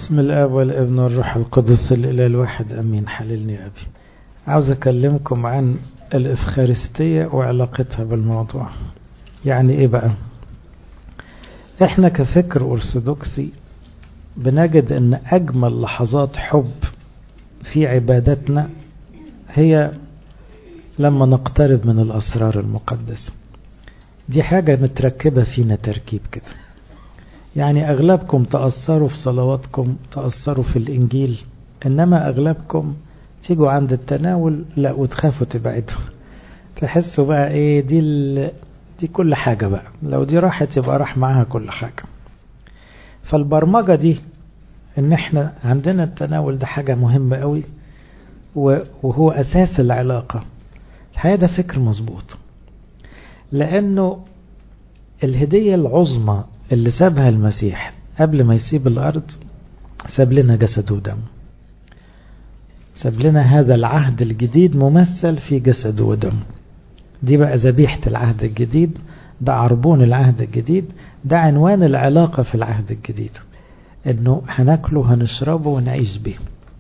بسم الاب والابن والروح القدس الاله الواحد امين حللني ابي عاوز اكلمكم عن الافخارستيه وعلاقتها بالموضوع يعني ايه بقى احنا كفكر ارثوذكسي بنجد ان اجمل لحظات حب في عبادتنا هي لما نقترب من الاسرار المقدسه دي حاجه متركبه فينا تركيب كده يعني أغلبكم تأثروا في صلواتكم تأثروا في الإنجيل إنما أغلبكم تيجوا عند التناول لا وتخافوا تبعدوا تحسوا بقى إيه دي ال... دي كل حاجة بقى لو دي راحت يبقى راح معاها كل حاجة فالبرمجة دي إن إحنا عندنا التناول ده حاجة مهمة قوي وهو أساس العلاقة الحقيقة ده فكر مظبوط لأنه الهدية العظمى اللي سابها المسيح قبل ما يسيب الأرض ساب لنا جسده ودمه ساب لنا هذا العهد الجديد ممثل في جسده ودمه دي بقى ذبيحة العهد الجديد ده عربون العهد الجديد ده عنوان العلاقة في العهد الجديد انه هناكله هنشربه ونعيش به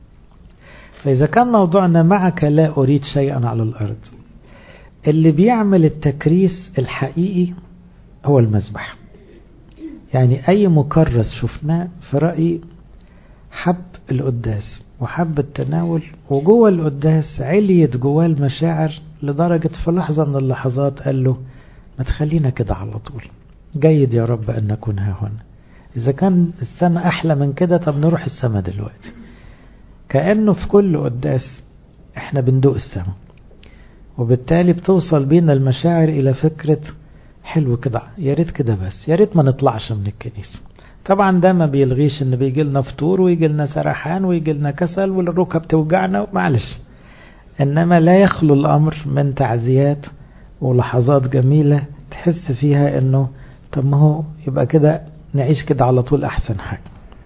فإذا كان موضوعنا معك لا أريد شيئا على الأرض اللي بيعمل التكريس الحقيقي هو المذبح يعني أي مكرس شفناه في رأيي حب القداس وحب التناول وجوه القداس عليت جواه المشاعر لدرجة في لحظة من اللحظات قال له ما تخلينا كده على طول جيد يا رب أن نكون ها هنا إذا كان السماء أحلى من كده طب نروح السماء دلوقتي كأنه في كل قداس احنا بندوق السماء وبالتالي بتوصل بينا المشاعر إلى فكرة حلو كده يا ريت كده بس يا ريت ما نطلعش من الكنيسة طبعا ده ما بيلغيش ان بيجي لنا فطور ويجي لنا سرحان ويجي لنا كسل والركب توجعنا معلش انما لا يخلو الامر من تعزيات ولحظات جميلة تحس فيها انه طب ما هو يبقى كده نعيش كده على طول احسن حاجة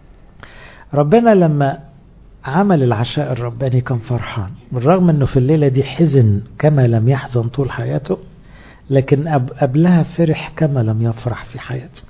ربنا لما عمل العشاء الرباني كان فرحان بالرغم انه في الليلة دي حزن كما لم يحزن طول حياته لكن قبلها فرح كما لم يفرح في حياته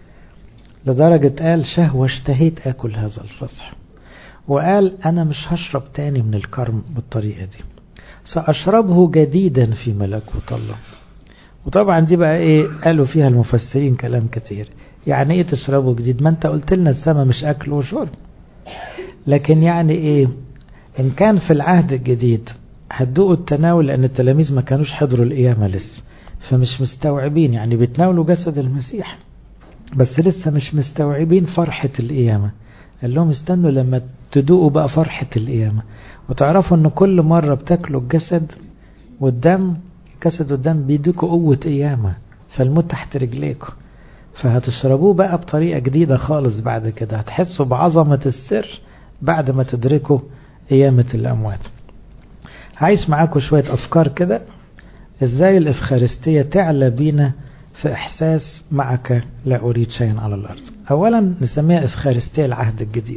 لدرجة قال شهوة اشتهيت أكل هذا الفصح وقال أنا مش هشرب تاني من الكرم بالطريقة دي سأشربه جديدا في ملكوت الله وطبعا دي بقى ايه قالوا فيها المفسرين كلام كتير يعني ايه تشربه جديد ما انت قلت لنا السماء مش اكل وشرب لكن يعني ايه ان كان في العهد الجديد هتدوقوا التناول لان التلاميذ ما كانوش حضروا القيامة لسه فمش مستوعبين يعني بيتناولوا جسد المسيح بس لسه مش مستوعبين فرحة القيامة قال لهم استنوا لما تدوقوا بقى فرحة القيامة وتعرفوا ان كل مرة بتاكلوا الجسد والدم الجسد والدم بيديكوا قوة قيامة فالموت تحت رجليكم فهتشربوه بقى بطريقة جديدة خالص بعد كده هتحسوا بعظمة السر بعد ما تدركوا قيامة الأموات عايش معاكم شوية أفكار كده ازاي الافخارستية تعلى بينا في احساس معك لا اريد شيئا على الارض اولا نسميها افخارستية العهد الجديد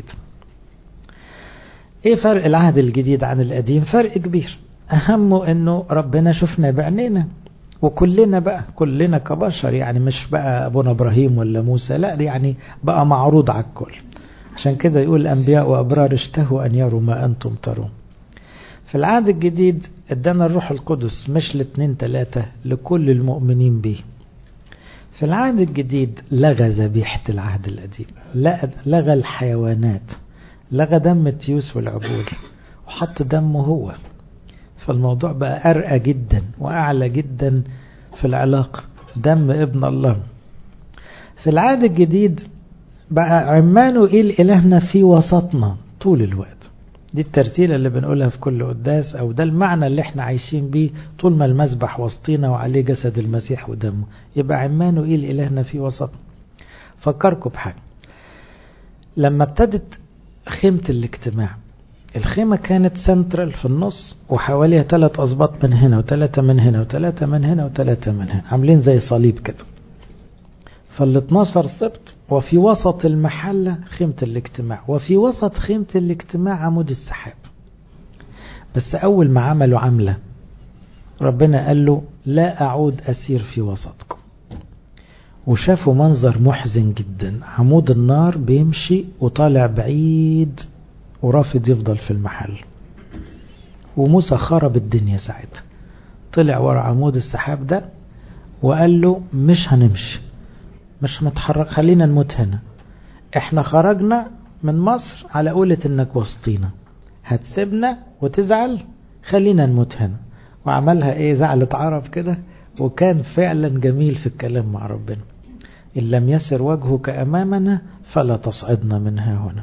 ايه فرق العهد الجديد عن القديم فرق كبير اهمه انه ربنا شفنا بعينينا وكلنا بقى كلنا كبشر يعني مش بقى ابونا ابراهيم ولا موسى لا يعني بقى معروض على الكل عشان كده يقول الانبياء وابرار اشتهوا ان يروا ما انتم ترون في العهد الجديد ادانا الروح القدس مش لاتنين تلاتة لكل المؤمنين به في العهد الجديد لغى ذبيحة العهد القديم لغى الحيوانات لغى دم التيوس والعجول وحط دمه هو فالموضوع بقى أرقى جدا وأعلى جدا في العلاقة دم ابن الله في العهد الجديد بقى عمانه إيه إلهنا في وسطنا طول الوقت دي الترتيلة اللي بنقولها في كل قداس أو ده المعنى اللي احنا عايشين بيه طول ما المسبح وسطينا وعليه جسد المسيح ودمه يبقى عمانه إيه الإلهنا في وسطنا فكركم بحاجة لما ابتدت خيمة الاجتماع الخيمة كانت سنترال في النص وحواليها ثلاث أسباط من هنا وثلاثة من هنا وثلاثة من هنا وثلاثة من هنا عاملين زي صليب كده فال 12 سبت وفي وسط المحلة خيمة الاجتماع وفي وسط خيمة الاجتماع عمود السحاب بس أول ما عملوا عملة ربنا قال له لا أعود أسير في وسطكم وشافوا منظر محزن جدا عمود النار بيمشي وطالع بعيد ورافض يفضل في المحل وموسى خرب الدنيا ساعتها طلع ورا عمود السحاب ده وقال له مش هنمشي مش هنتحرك خلينا نموت هنا احنا خرجنا من مصر على قولة انك وسطينا هتسيبنا وتزعل خلينا نموت هنا وعملها ايه زعلة عرب كده وكان فعلا جميل في الكلام مع ربنا إن لم يسر وجهك أمامنا فلا تصعدنا منها هنا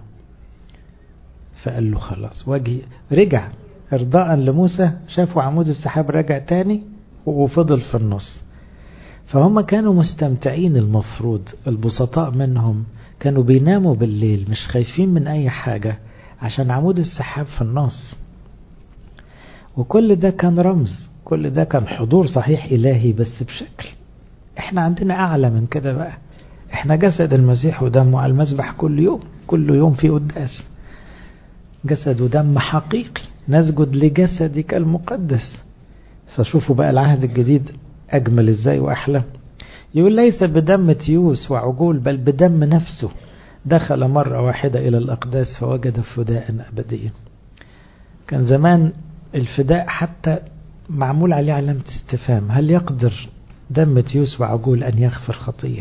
فقال له خلاص وجهي رجع ارضاء لموسى شافوا عمود السحاب رجع تاني وفضل في النص فهم كانوا مستمتعين المفروض البسطاء منهم كانوا بيناموا بالليل مش خايفين من أي حاجة عشان عمود السحاب في النص وكل ده كان رمز كل ده كان حضور صحيح إلهي بس بشكل احنا عندنا أعلى من كده بقى احنا جسد المسيح ودمه على المسبح كل يوم كل يوم في قداس جسد ودم حقيقي نسجد لجسدك المقدس فشوفوا بقى العهد الجديد أجمل إزاي وأحلى يقول ليس بدم تيوس وعجول بل بدم نفسه دخل مرة واحدة إلى الأقداس فوجد فداء أبديا كان زمان الفداء حتى معمول عليه علامة استفهام هل يقدر دم تيوس وعجول أن يغفر خطية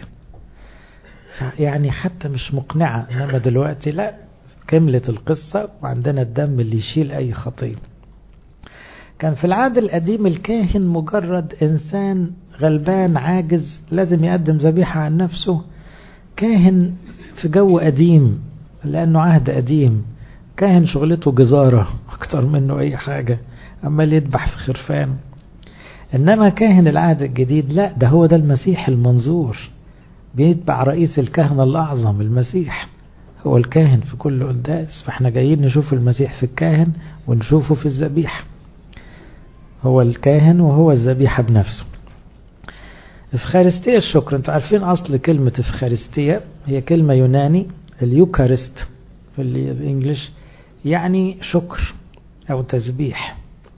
يعني حتى مش مقنعة إنما دلوقتي لا كملت القصة وعندنا الدم اللي يشيل أي خطية كان في العهد القديم الكاهن مجرد إنسان غلبان عاجز لازم يقدم ذبيحة عن نفسه كاهن في جو قديم لأنه عهد قديم كاهن شغلته جزارة أكتر منه أي حاجة عمال يذبح في خرفان إنما كاهن العهد الجديد لا ده هو ده المسيح المنظور بيتبع رئيس الكهنة الأعظم المسيح هو الكاهن في كل قداس فاحنا جايين نشوف المسيح في الكاهن ونشوفه في الذبيحة هو الكاهن وهو الذبيحة بنفسه إفخارستية الشكر انتوا عارفين أصل كلمة إفخارستية هي كلمة يوناني اليوكارست في الإنجليش يعني شكر أو تسبيح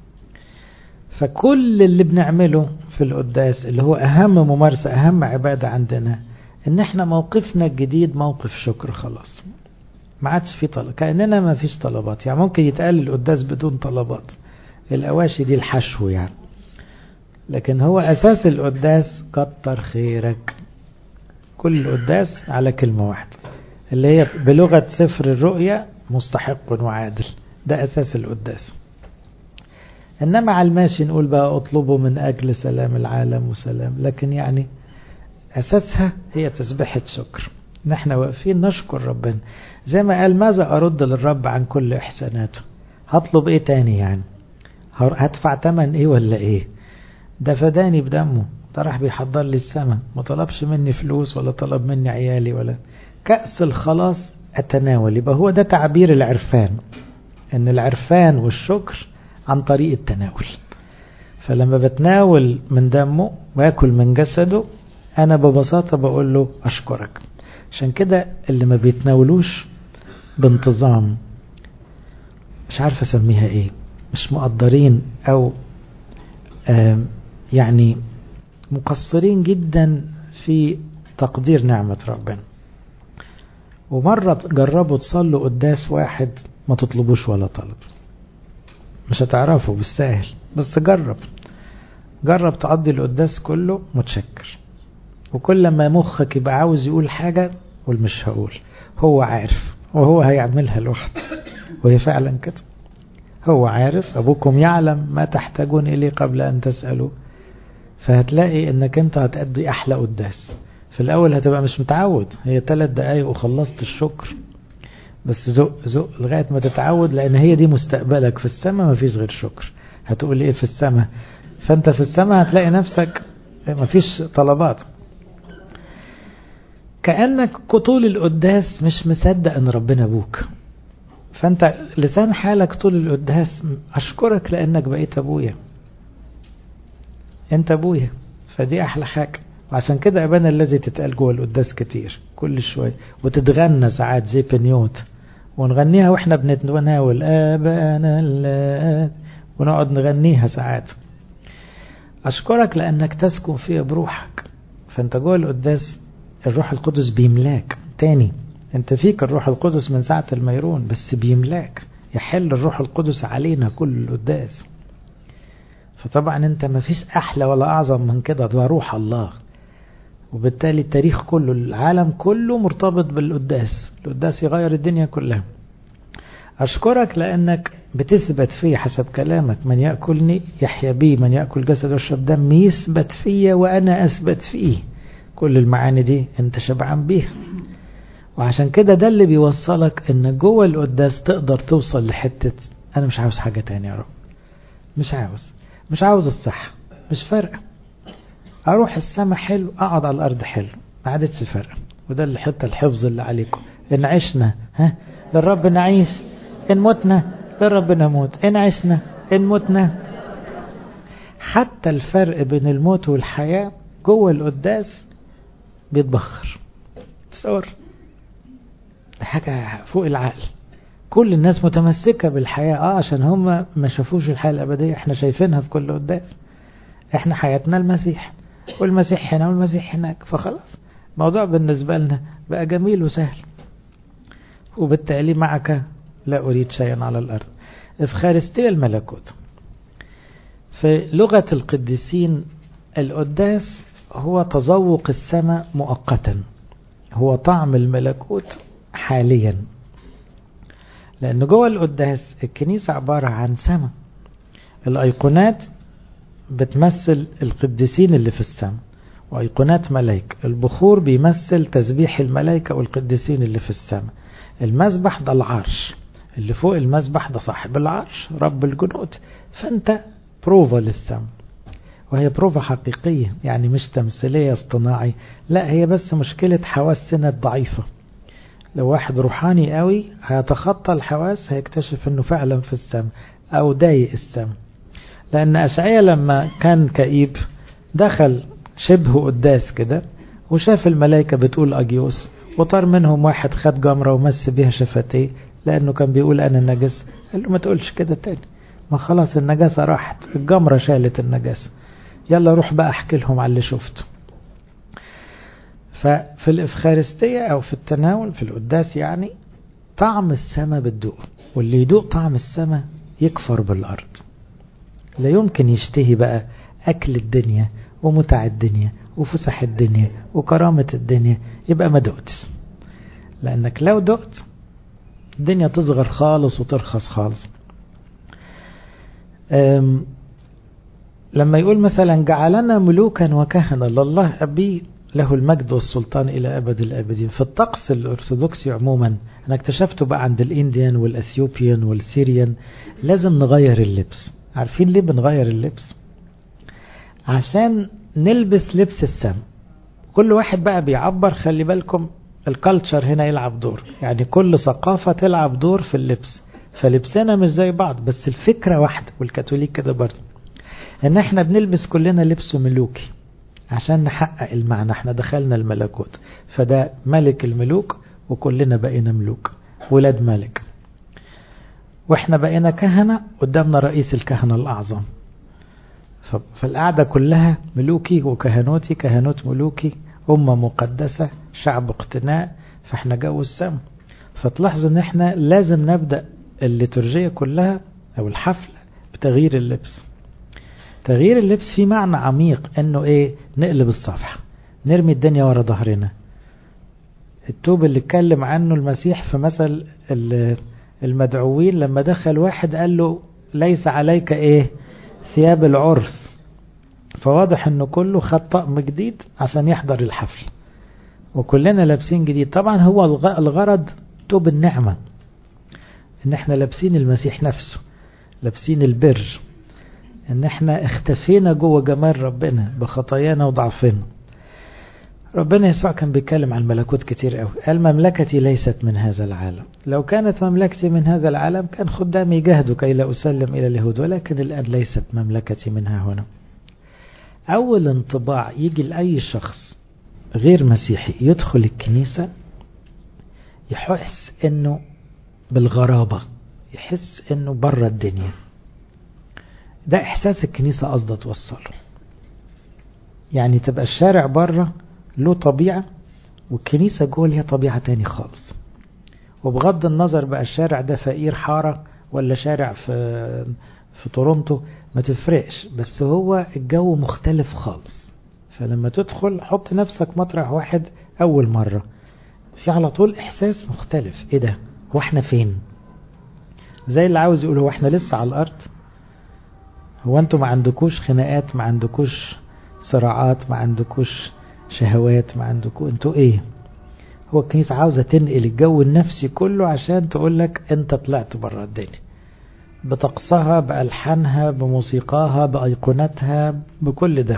فكل اللي بنعمله في القداس اللي هو أهم ممارسة أهم عبادة عندنا إن إحنا موقفنا الجديد موقف شكر خلاص ما عادش في طلب كأننا ما فيش طلبات يعني ممكن يتقال القداس بدون طلبات الأواشي دي الحشو يعني لكن هو أساس القداس كتر خيرك كل القداس على كلمة واحدة اللي هي بلغة سفر الرؤيا مستحق وعادل ده أساس القداس إنما على الماشي نقول بقى أطلبه من أجل سلام العالم وسلام لكن يعني أساسها هي تسبيحة شكر نحن واقفين نشكر ربنا زي ما قال ماذا أرد للرب عن كل إحساناته هطلب إيه تاني يعني هدفع تمن إيه ولا إيه ده فداني بدمه ده راح بيحضر لي السماء ما طلبش مني فلوس ولا طلب مني عيالي ولا كأس الخلاص أتناول يبقى هو ده تعبير العرفان ان العرفان والشكر عن طريق التناول فلما بتناول من دمه واكل من جسده انا ببساطة بقول له اشكرك عشان كده اللي ما بيتناولوش بانتظام مش عارف اسميها ايه مش مقدرين او يعني مقصرين جدا في تقدير نعمة ربنا ومرة جربوا تصلوا قداس واحد ما تطلبوش ولا طلب مش هتعرفوا بالسهل بس جرب جرب تقضي القداس كله متشكر وكل ما مخك يبقى عاوز يقول حاجة قول مش هقول هو عارف وهو هيعملها لوحده وهي فعلا كده هو عارف أبوكم يعلم ما تحتاجون إليه قبل أن تسألوا فهتلاقي أنك أنت هتأدي أحلى قداس في الأول هتبقى مش متعود هي ثلاث دقايق وخلصت الشكر بس زق زق لغاية ما تتعود لأن هي دي مستقبلك في السماء مفيش غير شكر هتقول إيه في السماء فأنت في السماء هتلاقي نفسك مفيش طلبات كأنك طول القداس مش مصدق أن ربنا أبوك فأنت لسان حالك طول القداس أشكرك لأنك بقيت أبويا أنت أبويا فدي أحلى حاجة وعشان كده أبانا الذي تتقال جوه القداس كتير كل شوية وتتغنى ساعات زي بنيوت ونغنيها واحنا بنتناول آبانا الله ونقعد نغنيها ساعات أشكرك لأنك تسكن فيها بروحك فأنت جوه القداس الروح القدس بيملاك تاني انت فيك الروح القدس من ساعة الميرون بس بيملاك يحل الروح القدس علينا كل القداس فطبعا انت ما فيش احلى ولا اعظم من كده ده روح الله وبالتالي التاريخ كله العالم كله مرتبط بالقداس القداس يغير الدنيا كلها أشكرك لأنك بتثبت في حسب كلامك من يأكلني يحيا بي من يأكل جسد ويشرب دم يثبت فيا وأنا أثبت فيه كل المعاني دي أنت شبعان بيها وعشان كده ده اللي بيوصلك ان جوه القداس تقدر توصل لحتة انا مش عاوز حاجة تانية يا رب مش عاوز مش عاوز الصحة مش فارقة اروح السما حلو اقعد على الارض حلو ما عادتش فارقة وده اللي حتى الحفظ اللي عليكم ان عشنا ها للرب نعيش ان متنا للرب نموت ان عشنا ان متنا حتى الفرق بين الموت والحياة جوه القداس بيتبخر تصور حاجة فوق العقل كل الناس متمسكة بالحياة اه عشان هم ما شافوش الحياة الأبدية احنا شايفينها في كل قداس احنا حياتنا المسيح والمسيح هنا والمسيح هناك فخلاص الموضوع بالنسبة لنا بقى جميل وسهل وبالتالي معك لا أريد شيئا على الأرض إفخارستية الملكوت في لغة القديسين القداس هو تذوق السماء مؤقتا هو طعم الملكوت حاليا لأن جوه القداس الكنيسة عبارة عن سماء الأيقونات بتمثل القديسين اللي في السماء وأيقونات ملائكة البخور بيمثل تسبيح الملائكة والقديسين اللي في السماء المسبح ده العرش اللي فوق المسبح ده صاحب العرش رب الجنود فأنت بروفا للسماء وهي بروفا حقيقية يعني مش تمثيلية اصطناعي لا هي بس مشكلة حواسنا الضعيفة لو واحد روحاني قوي هيتخطى الحواس هيكتشف انه فعلا في السماء او ضايق السماء لان اشعيا لما كان كئيب دخل شبه قداس كده وشاف الملائكة بتقول اجيوس وطار منهم واحد خد جمرة ومس بيها شفتيه لانه كان بيقول انا نجس قال له ما تقولش كده تاني ما خلاص النجاسة راحت الجمرة شالت النجاسة يلا روح بقى احكي لهم على اللي شفته ففي الإفخارستية أو في التناول في القداس يعني طعم السماء بتدوق واللي يدوق طعم السماء يكفر بالأرض لا يمكن يشتهي بقى أكل الدنيا ومتع الدنيا وفسح الدنيا وكرامة الدنيا يبقى ما دقتش لأنك لو دقت الدنيا تصغر خالص وترخص خالص لما يقول مثلا جعلنا ملوكا وكهنة لله أبي له المجد والسلطان إلى أبد الآبدين في الطقس الأرثوذكسي عموما أنا اكتشفته بقى عند الإنديان والأثيوبيان والسيريان لازم نغير اللبس عارفين ليه بنغير اللبس عشان نلبس لبس السم كل واحد بقى بيعبر خلي بالكم الكالتشر هنا يلعب دور يعني كل ثقافة تلعب دور في اللبس فلبسنا مش زي بعض بس الفكرة واحدة والكاثوليك كده برضه ان احنا بنلبس كلنا لبس ملوكي عشان نحقق المعنى احنا دخلنا الملكوت فده ملك الملوك وكلنا بقينا ملوك ولاد ملك واحنا بقينا كهنة قدامنا رئيس الكهنة الأعظم فالقعدة كلها ملوكي وكهنوتي كهنوت ملوكي أمة مقدسة شعب اقتناء فاحنا جو السم فتلاحظوا ان احنا لازم نبدأ الليتورجية كلها او الحفلة بتغيير اللبس تغيير اللبس فيه معنى عميق انه ايه نقلب الصفحة نرمي الدنيا ورا ظهرنا التوب اللي اتكلم عنه المسيح في مثل المدعوين لما دخل واحد قال له ليس عليك ايه ثياب العرس فواضح انه كله خد طقم جديد عشان يحضر الحفل وكلنا لابسين جديد طبعا هو الغرض توب النعمة ان احنا لابسين المسيح نفسه لابسين البر ان احنا اختفينا جوه جمال ربنا بخطايانا وضعفنا ربنا يسوع كان بيتكلم عن الملكوت كتير قوي قال مملكتي ليست من هذا العالم لو كانت مملكتي من هذا العالم كان خدامي جهدوا كي لا أسلم إلى اليهود ولكن الآن ليست مملكتي منها هنا أول انطباع يجي لأي شخص غير مسيحي يدخل الكنيسة يحس انه بالغرابة يحس انه بره الدنيا ده احساس الكنيسة قصده توصله يعني تبقى الشارع بره له طبيعة والكنيسة جوه ليها طبيعة تاني خالص وبغض النظر بقى الشارع ده فقير حارة ولا شارع في في تورونتو ما تفرقش بس هو الجو مختلف خالص فلما تدخل حط نفسك مطرح واحد أول مرة في على طول إحساس مختلف إيه ده هو احنا فين زي اللي عاوز يقول هو احنا لسه على الأرض هو انتوا ما عندكوش خناقات ما عندكوش صراعات ما عندكوش شهوات ما عندكوش انتوا ايه هو الكنيسة عاوزة تنقل الجو النفسي كله عشان تقول لك انت طلعت بره الدنيا بطقسها بألحانها بموسيقاها بأيقونتها بكل ده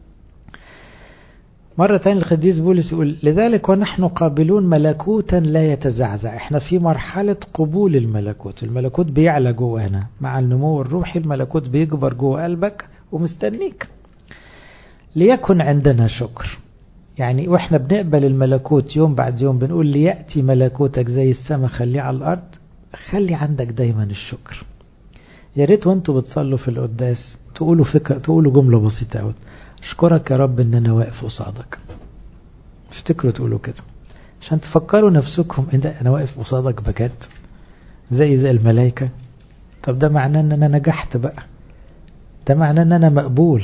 مرة تانية القديس بولس يقول لذلك ونحن قابلون ملكوتا لا يتزعزع احنا في مرحلة قبول الملكوت الملكوت بيعلى جوانا مع النمو الروحي الملكوت بيكبر جوه قلبك ومستنيك ليكن عندنا شكر يعني واحنا بنقبل الملكوت يوم بعد يوم بنقول ليأتي ملكوتك زي السماء خليه على الأرض خلي عندك دايما الشكر يا ريت وانتوا بتصلوا في القداس تقولوا فكرة تقولوا جملة بسيطة قوي اشكرك يا رب ان انا واقف قصادك افتكروا تقولوا كده عشان تفكروا نفسكم ان انا واقف قصادك بجد زي زي الملائكة طب ده معناه ان انا نجحت بقى ده معناه ان انا مقبول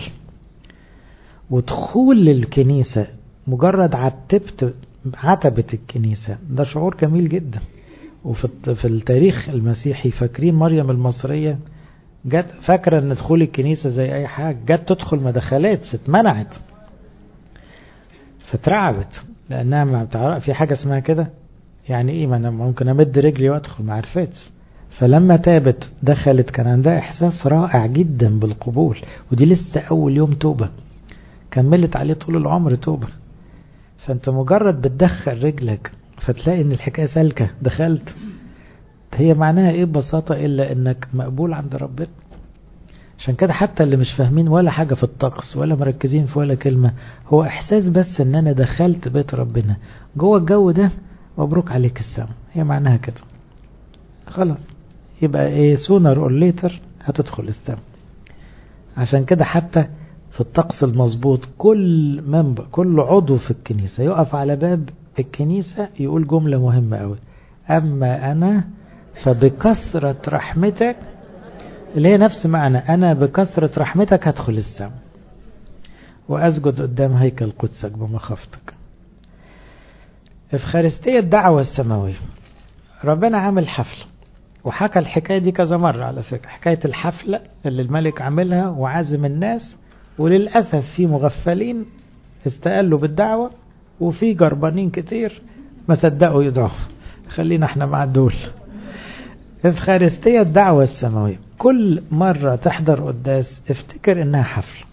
ودخول للكنيسة مجرد عتبت عتبة الكنيسة ده شعور جميل جدا وفي في التاريخ المسيحي فاكرين مريم المصرية جت فاكرة ان دخول الكنيسة زي اي حاجة جت تدخل ما دخلتش اتمنعت فترعبت لانها ما بتعرف في حاجة اسمها كده يعني ايه ما انا ممكن امد رجلي وادخل ما عرفتش فلما تابت دخلت كان عندها احساس رائع جدا بالقبول ودي لسه اول يوم توبة كملت عليه طول العمر توبة فانت مجرد بتدخل رجلك فتلاقي ان الحكاية سالكة دخلت هي معناها ايه ببساطة الا انك مقبول عند ربنا عشان كده حتى اللي مش فاهمين ولا حاجة في الطقس ولا مركزين في ولا كلمة هو احساس بس ان انا دخلت بيت ربنا جوه الجو ده مبروك عليك السما هي معناها كده خلاص يبقى ايه سونر اور ليتر هتدخل السما عشان كده حتى في الطقس المظبوط كل منبر كل عضو في الكنيسة يقف على باب الكنيسة يقول جملة مهمة قوي أما أنا فبكثرة رحمتك اللي هي نفس معنى أنا بكثرة رحمتك هدخل السماء وأسجد قدام هيكل قدسك بمخافتك إفخارستية الدعوة السماوية ربنا عامل حفلة وحكى الحكاية دي كذا مرة على فكرة حكاية الحفلة اللي الملك عاملها وعازم الناس وللأسف في مغفلين استقلوا بالدعوة وفي جربانين كتير ما صدقوا يدعوا خلينا احنا مع دول إفخارستية الدعوة السماوية كل مرة تحضر قداس افتكر انها حفل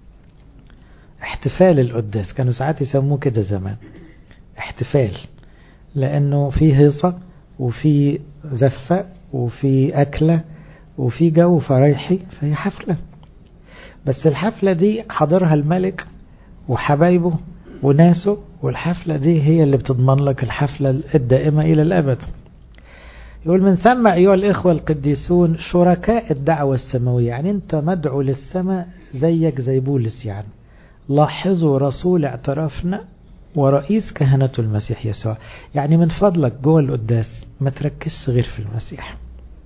احتفال القداس كانوا ساعات يسموه كده زمان احتفال لانه في هيصة وفي زفة وفي أكلة وفي جو فرايحي فهي حفلة بس الحفلة دي حضرها الملك وحبايبه وناسه والحفلة دي هي اللي بتضمن لك الحفلة الدائمة إلى الأبد يقول من ثم أيها الإخوة القديسون شركاء الدعوة السماوية يعني أنت مدعو للسماء زيك زي بولس يعني لاحظوا رسول اعترافنا ورئيس كهنة المسيح يسوع يعني من فضلك جوه القداس ما تركزش غير في المسيح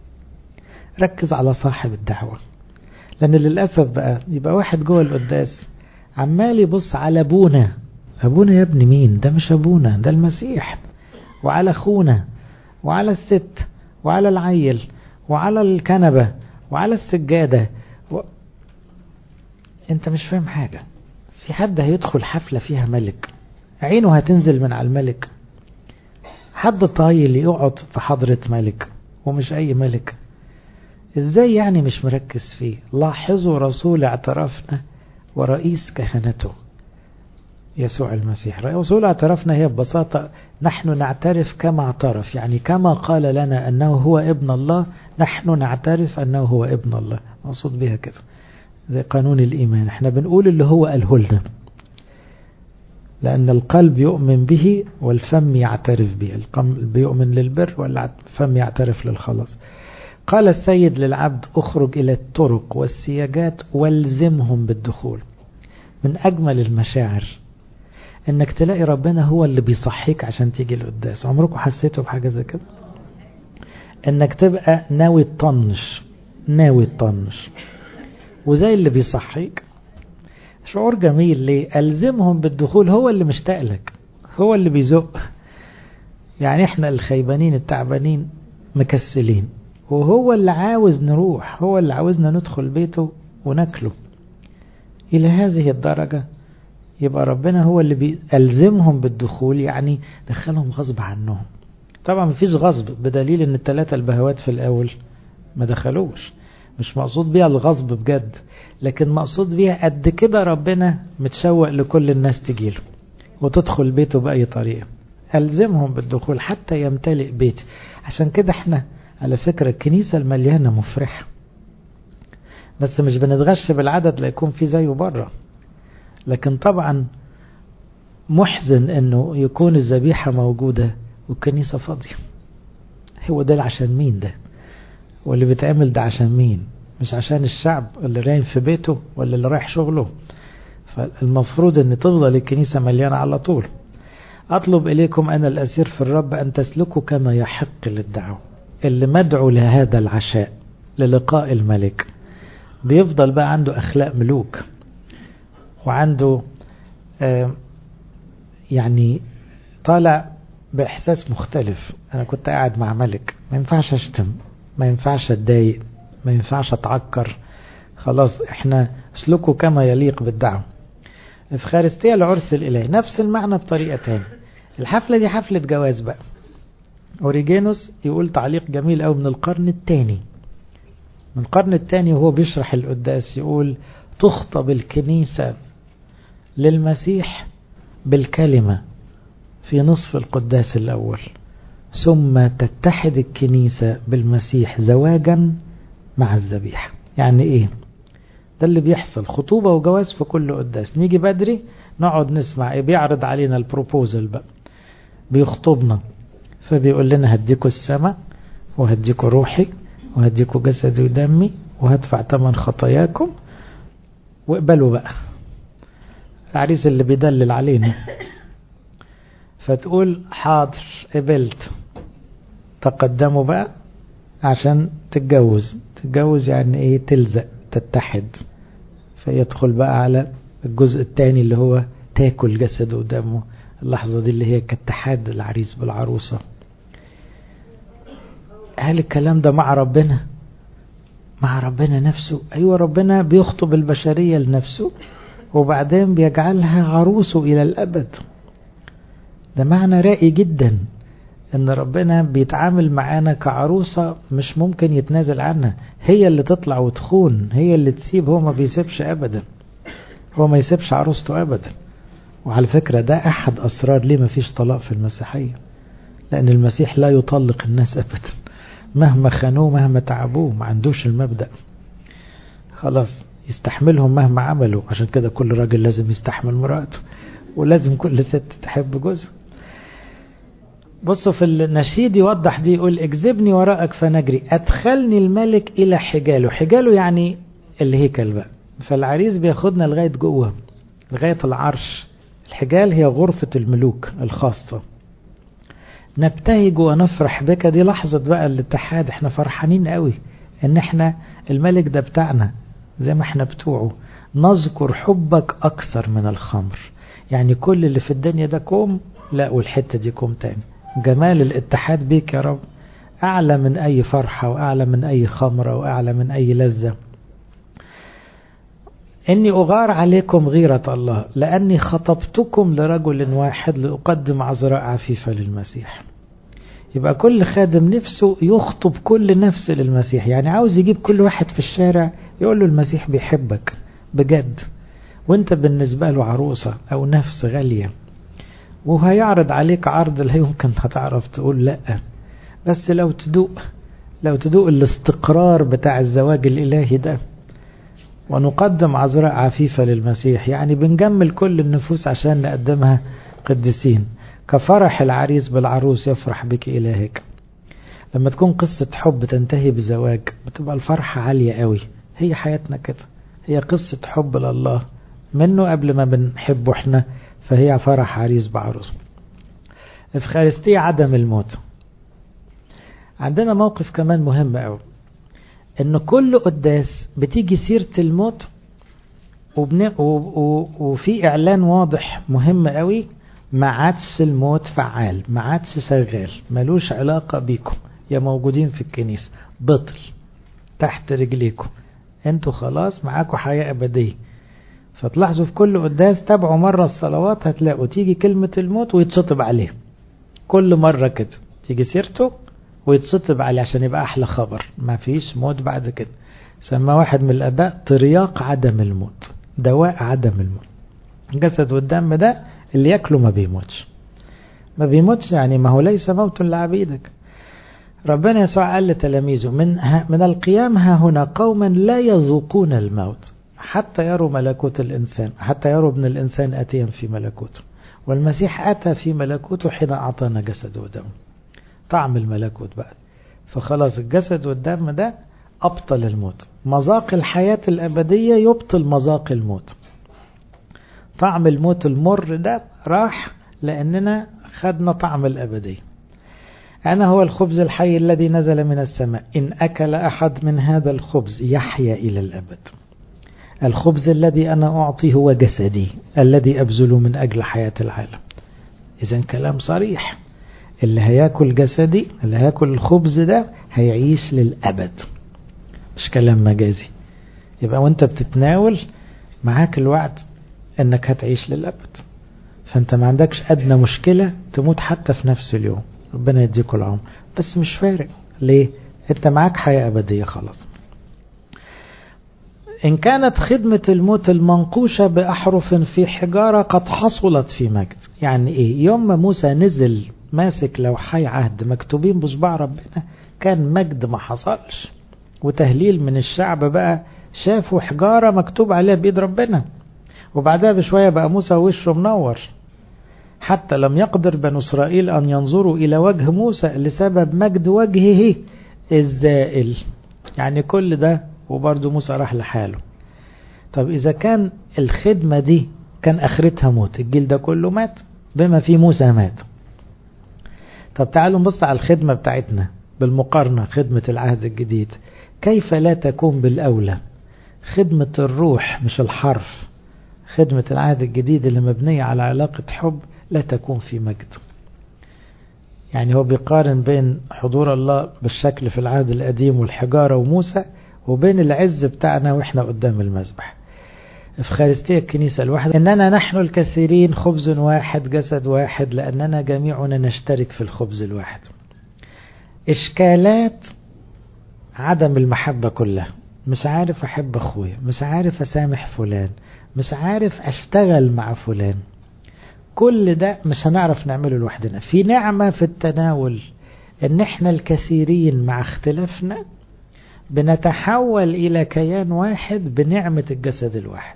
ركز على صاحب الدعوة لأن للأسف بقى يبقى واحد جوه القداس عمال يبص على أبونا أبونا يا ابن مين ده مش أبونا ده المسيح وعلى أخونا وعلى الست وعلى العيل وعلى الكنبة وعلى السجادة و... انت مش فاهم حاجة في حد هيدخل حفلة فيها ملك عينه هتنزل من على الملك حد طايل يقعد في حضرة ملك ومش أي ملك ازاي يعني مش مركز فيه لاحظوا رسول اعترافنا ورئيس كهنته يسوع المسيح رسول اعترافنا هي ببساطة نحن نعترف كما اعترف يعني كما قال لنا أنه هو ابن الله نحن نعترف أنه هو ابن الله مقصود بها كده زي قانون الإيمان احنا بنقول اللي هو قاله لنا لأن القلب يؤمن به والفم يعترف به القلب يؤمن للبر والفم يعترف للخلاص قال السيد للعبد اخرج إلى الطرق والسياجات والزمهم بالدخول من أجمل المشاعر انك تلاقي ربنا هو اللي بيصحيك عشان تيجي القداس عمركم حسيتوا بحاجة زي كده انك تبقى ناوي تطنش ناوي تطنش وزي اللي بيصحيك شعور جميل ليه ألزمهم بالدخول هو اللي مشتاق لك هو اللي بيزق يعني احنا الخيبانين التعبانين مكسلين وهو اللي عاوز نروح هو اللي عاوزنا ندخل بيته وناكله إلى هذه الدرجة يبقى ربنا هو اللي بيلزمهم بالدخول يعني دخلهم غصب عنهم طبعا مفيش غصب بدليل ان الثلاثة البهوات في الأول ما دخلوش مش مقصود بيها الغصب بجد لكن مقصود بيها قد كده ربنا متشوق لكل الناس تجيله وتدخل بيته بأي طريقة ألزمهم بالدخول حتى يمتلئ بيتي عشان كده احنا على فكرة الكنيسة المليانة مفرحة بس مش بنتغش بالعدد ليكون في زيه بره لكن طبعا محزن انه يكون الذبيحة موجودة والكنيسة فاضية هو ده عشان مين ده واللي بيتعمل ده عشان مين مش عشان الشعب اللي رايح في بيته ولا اللي رايح شغله فالمفروض ان تفضل الكنيسة مليانة على طول اطلب اليكم انا الاسير في الرب ان تسلكوا كما يحق للدعوة اللي مدعو لهذا العشاء للقاء الملك بيفضل بقى عنده اخلاق ملوك وعنده آه يعني طالع باحساس مختلف انا كنت قاعد مع ملك ما ينفعش اشتم ما ينفعش اتضايق ما ينفعش اتعكر خلاص احنا اسلكوا كما يليق بالدعوة افخارستية العرس الالهي نفس المعنى بطريقة تانية الحفلة دي حفلة جواز بقى اوريجينوس يقول تعليق جميل قوي من القرن الثاني من القرن الثاني وهو بيشرح القداس يقول تخطب الكنيسة للمسيح بالكلمة في نصف القداس الأول ثم تتحد الكنيسة بالمسيح زواجا مع الذبيحة يعني ايه ده اللي بيحصل خطوبة وجواز في كل قداس نيجي بدري نقعد نسمع ايه بيعرض علينا البروبوزل بقى بيخطبنا فبيقول لنا هديكوا السماء وهديكوا روحي وهديكوا جسدي ودمي وهدفع ثمن خطاياكم واقبلوا بقى العريس اللي بيدلل علينا فتقول حاضر قبلت تقدموا بقى عشان تتجوز تتجوز يعني ايه تلزق تتحد فيدخل بقى على الجزء الثاني اللي هو تاكل جسده ودمه اللحظة دي اللي هي كاتحاد العريس بالعروسة هل الكلام ده مع ربنا مع ربنا نفسه أيوة ربنا بيخطب البشرية لنفسه وبعدين بيجعلها عروسه إلى الأبد ده معنى رائي جدا ان ربنا بيتعامل معانا كعروسة مش ممكن يتنازل عنها هي اللي تطلع وتخون هي اللي تسيب هو ما بيسيبش ابدا هو ما يسيبش عروسته ابدا وعلى فكرة ده احد اسرار ليه ما فيش طلاق في المسيحية لان المسيح لا يطلق الناس ابدا مهما خانوه مهما تعبوه ما عندوش المبدأ خلاص يستحملهم مهما عملوا عشان كده كل راجل لازم يستحمل مراته ولازم كل ست تحب جوزها بصوا في النشيد يوضح دي يقول اجذبني وراءك فنجري ادخلني الملك الى حجاله حجاله يعني الهيكل بقى فالعريس بياخدنا لغاية جوه لغاية العرش الحجال هي غرفة الملوك الخاصة نبتهج ونفرح بك دي لحظة بقى الاتحاد احنا فرحانين قوي ان احنا الملك ده بتاعنا زي ما احنا بتوعه نذكر حبك اكثر من الخمر يعني كل اللي في الدنيا ده كوم لا والحتة دي كوم تاني جمال الاتحاد بيك يا رب أعلى من أي فرحة وأعلى من أي خمرة وأعلى من أي لذة إني أغار عليكم غيرة الله لأني خطبتكم لرجل واحد لأقدم عذراء عفيفة للمسيح يبقى كل خادم نفسه يخطب كل نفس للمسيح يعني عاوز يجيب كل واحد في الشارع يقول له المسيح بيحبك بجد وانت بالنسبة له عروسة أو نفس غالية وهيعرض عليك عرض لا يمكن هتعرف تقول لا بس لو تدوق لو تدوق الاستقرار بتاع الزواج الإلهي ده ونقدم عذراء عفيفة للمسيح يعني بنجمل كل النفوس عشان نقدمها قديسين كفرح العريس بالعروس يفرح بك إلهك لما تكون قصة حب تنتهي بزواج بتبقى الفرحة عالية قوي هي حياتنا كده هي قصة حب لله منه قبل ما بنحبه احنا فهي فرح عريس بعروس افخارستية عدم الموت عندنا موقف كمان مهم قوي ان كل قداس بتيجي سيرة الموت وبن... و... و... وفي اعلان واضح مهم قوي ما عادش الموت فعال ما عادش شغال ملوش علاقة بيكم يا موجودين في الكنيسة بطل تحت رجليكم انتوا خلاص معاكم حياة ابدية فتلاحظوا في كل قداس تابعوا مرة الصلوات هتلاقوا تيجي كلمة الموت ويتشطب عليه كل مرة كده تيجي سيرته ويتشطب عليه عشان يبقى أحلى خبر ما فيش موت بعد كده سمى واحد من الآباء ترياق عدم الموت دواء عدم الموت الجسد والدم ده اللي ياكله ما بيموتش ما بيموتش يعني ما هو ليس موت لعبيدك ربنا يسوع قال لتلاميذه من, من القيام ها هنا قوما لا يذوقون الموت حتى يروا ملكوت الإنسان حتى يروا ابن الإنسان أتيا في ملكوته والمسيح أتى في ملكوته حين أعطانا جسد ودم طعم الملكوت بقى فخلاص الجسد والدم ده أبطل الموت مذاق الحياة الأبدية يبطل مذاق الموت طعم الموت المر ده راح لأننا خدنا طعم الأبدية أنا هو الخبز الحي الذي نزل من السماء إن أكل أحد من هذا الخبز يحيا إلى الأبد الخبز الذي أنا أعطي هو جسدي الذي أبذل من أجل حياة العالم إذا كلام صريح اللي هياكل جسدي اللي هياكل الخبز ده هيعيش للأبد مش كلام مجازي يبقى وانت بتتناول معاك الوعد انك هتعيش للأبد فانت ما عندكش أدنى مشكلة تموت حتى في نفس اليوم ربنا يديكوا العمر بس مش فارق ليه انت معاك حياة أبدية خلاص إن كانت خدمة الموت المنقوشة بأحرف في حجارة قد حصلت في مجد يعني إيه يوم ما موسى نزل ماسك لوحي عهد مكتوبين بصباع ربنا كان مجد ما حصلش وتهليل من الشعب بقى شافوا حجارة مكتوب عليها بإيد ربنا وبعدها بشوية بقى موسى وشه منور حتى لم يقدر بنو إسرائيل أن ينظروا إلى وجه موسى لسبب مجد وجهه الزائل يعني كل ده وبرضه موسى راح لحاله طب إذا كان الخدمة دي كان آخرتها موت الجيل ده كله مات بما في موسى مات طب تعالوا نبص على الخدمة بتاعتنا بالمقارنة خدمة العهد الجديد كيف لا تكون بالأولى خدمة الروح مش الحرف خدمة العهد الجديد اللي مبنية على علاقة حب لا تكون في مجد يعني هو بيقارن بين حضور الله بالشكل في العهد القديم والحجارة وموسى وبين العز بتاعنا واحنا قدام المذبح افخارستية الكنيسة الواحدة اننا نحن الكثيرين خبز واحد جسد واحد لاننا جميعنا نشترك في الخبز الواحد اشكالات عدم المحبة كلها مش عارف احب اخويا مش عارف اسامح فلان مش عارف اشتغل مع فلان كل ده مش هنعرف نعمله لوحدنا في نعمة في التناول ان احنا الكثيرين مع اختلافنا بنتحول إلى كيان واحد بنعمة الجسد الواحد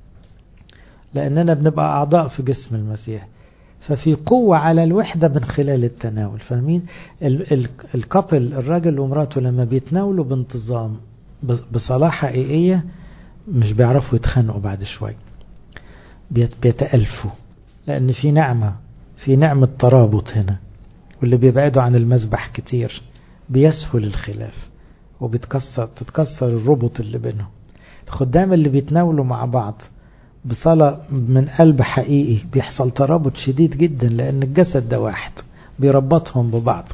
لأننا بنبقى أعضاء في جسم المسيح ففي قوة على الوحدة من خلال التناول فاهمين الكابل الراجل ومراته لما بيتناولوا بانتظام بصلاة حقيقية مش بيعرفوا يتخانقوا بعد شوي بيتألفوا لأن في نعمة في نعمة ترابط هنا واللي بيبعدوا عن المذبح كتير بيسهل الخلاف وبتكسر تتكسر الربط اللي بينهم الخدام اللي بيتناولوا مع بعض بصلاة من قلب حقيقي بيحصل ترابط شديد جدا لأن الجسد ده واحد بيربطهم ببعض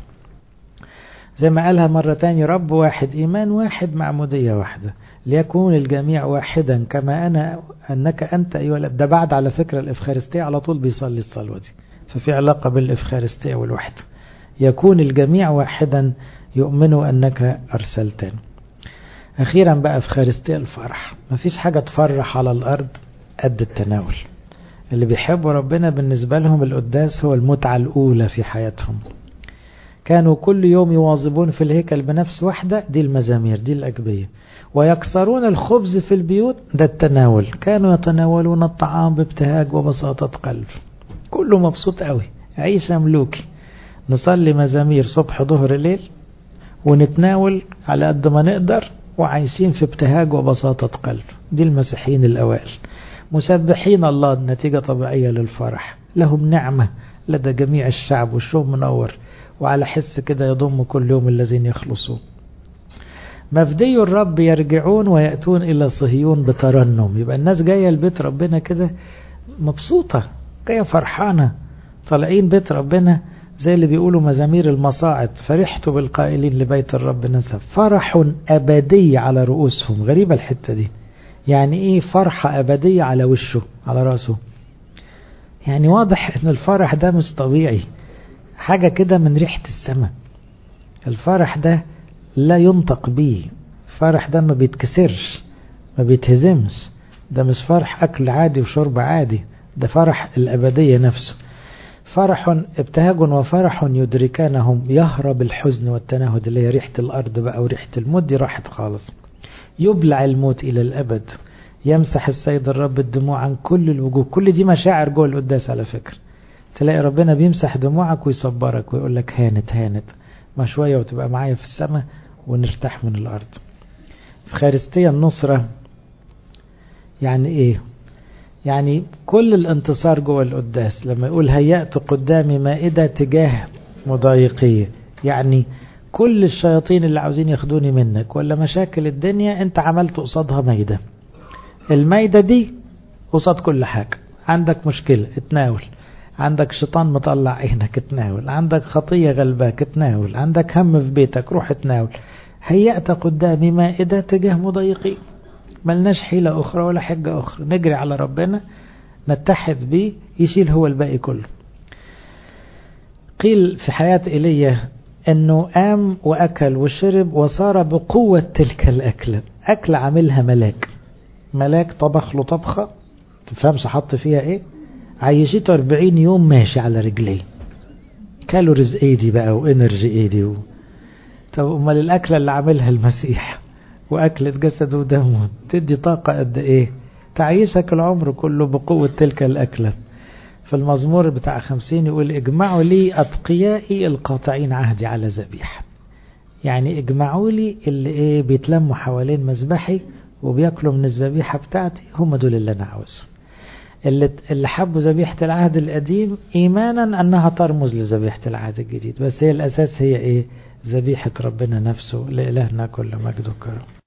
زي ما قالها مرة تاني رب واحد إيمان واحد معمودية واحدة ليكون الجميع واحدا كما أنا أنك أنت أيها ده بعد على فكرة الإفخارستية على طول بيصلي الصلوة دي ففي علاقة بالإفخارستية والوحدة يكون الجميع واحدا يؤمنوا أنك أرسلتني أخيرا بقى في خارستية الفرح مفيش حاجة تفرح على الأرض قد التناول اللي بيحبوا ربنا بالنسبة لهم القداس هو المتعة الأولى في حياتهم كانوا كل يوم يواظبون في الهيكل بنفس واحدة دي المزامير دي الأجبية ويكسرون الخبز في البيوت ده التناول كانوا يتناولون الطعام بابتهاج وبساطة قلب كله مبسوط قوي عيسى ملوكي نصلي مزامير صبح ظهر ليل ونتناول على قد ما نقدر وعايشين في ابتهاج وبساطة قلب دي المسيحيين الأوائل مسبحين الله نتيجة طبيعية للفرح لهم نعمة لدى جميع الشعب والشوم منور وعلى حس كده يضم كل يوم الذين يخلصون مفدي الرب يرجعون ويأتون إلى صهيون بترنم يبقى الناس جاية لبيت ربنا كده مبسوطة جاية فرحانة طالعين بيت ربنا زي اللي بيقولوا مزامير المصاعد فرحت بالقائلين لبيت الرب نسب فرح أبدي على رؤوسهم غريبة الحتة دي يعني ايه فرحة أبدية على وشه على رأسه يعني واضح ان الفرح ده مش طبيعي حاجة كده من ريحة السماء الفرح ده لا ينطق به الفرح ده ما بيتكسرش ما بيتهزمش ده مش فرح أكل عادي وشرب عادي ده فرح الأبدية نفسه فرح ابتهاج وفرح يدركانهم يهرب الحزن والتنهد اللي هي ريحة الأرض بقى وريحة الموت دي راحت خالص يبلع الموت إلى الأبد يمسح السيد الرب الدموع عن كل الوجوه كل دي مشاعر جوه القداس على فكرة تلاقي ربنا بيمسح دموعك ويصبرك ويقول لك هانت هانت ما شوية وتبقى معايا في السماء ونرتاح من الأرض في خارستية النصرة يعني إيه يعني كل الانتصار جوه القداس لما يقول هيأت قدامي مائدة تجاه مضايقية يعني كل الشياطين اللي عاوزين ياخدوني منك ولا مشاكل الدنيا انت عملت قصادها ميدة الميدة دي قصاد كل حاجة عندك مشكلة اتناول عندك شيطان مطلع عينك اتناول عندك خطية غلباك اتناول عندك هم في بيتك روح اتناول هيأت قدامي مائدة تجاه مضايقين ملناش حيلة أخرى ولا حجة أخرى نجري على ربنا نتحد بيه يشيل هو الباقي كله قيل في حياة إيليا أنه قام وأكل وشرب وصار بقوة تلك الأكلة أكل عاملها ملاك ملاك طبخ له طبخة تفهمش حط فيها إيه عيشته 40 يوم ماشي على رجليه كالوريز ايه دي بقى وانرجي ايه دي و... طب امال الاكله اللي عاملها المسيح واكله جسده ودمه تدي طاقه قد ايه تعيشك العمر كله بقوه تلك الاكله في المزمور بتاع خمسين يقول اجمعوا لي اتقيائي القاطعين عهدي على ذبيحه يعني اجمعوا لي اللي ايه بيتلموا حوالين مذبحي وبياكلوا من الذبيحه بتاعتي هم دول اللي انا عاوزهم اللي اللي حبوا ذبيحة العهد القديم إيمانا أنها ترمز لذبيحة العهد الجديد بس هي الأساس هي إيه ذبيحة ربنا نفسه لإلهنا كل مجد وكرم